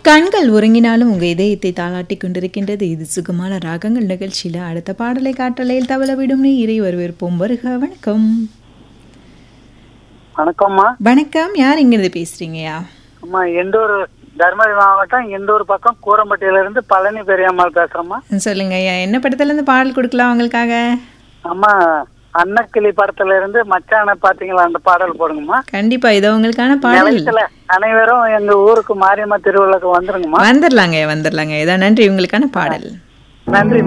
கண்கள் உறங்கினாலும் உங்க இதயத்தை தாளாட்டி கொண்டிருக்கின்றது இது சுகமான ராகங்கள் நிகழ்ச்சியில அடுத்த பாடலை காற்றலையில் தவள விடும் இறை வரவேற்போம் வருக வணக்கம் வணக்கம்மா வணக்கம் யார் இங்கிருந்து பேசுறீங்கயா அம்மா எண்டூர் தர்மபுரி மாவட்டம் எண்டூர் பக்கம் கூரம்பட்டியில இருந்து பழனி பெரியம்மாள் பேசுறேம்மா சொல்லுங்க ஐயா என்ன படத்துல இருந்து பாடல் கொடுக்கலாம் உங்களுக்காக அம்மா அன்னக்கிளி படத்துல இருந்து மச்சான பாத்தீங்களா அந்த பாடல் போடுங்கம்மா கண்டிப்பா இதோ உங்களுக்கான பாடல் நிலையத்துல அனைவரும் எங்க ஊருக்கு மாரியம்மா திருவிழாக்கு வந்துருங்கம்மா வந்துடலாங்க வந்துடலாங்க இதோ நன்றி உங்களுக்கான பாடல் நன்றி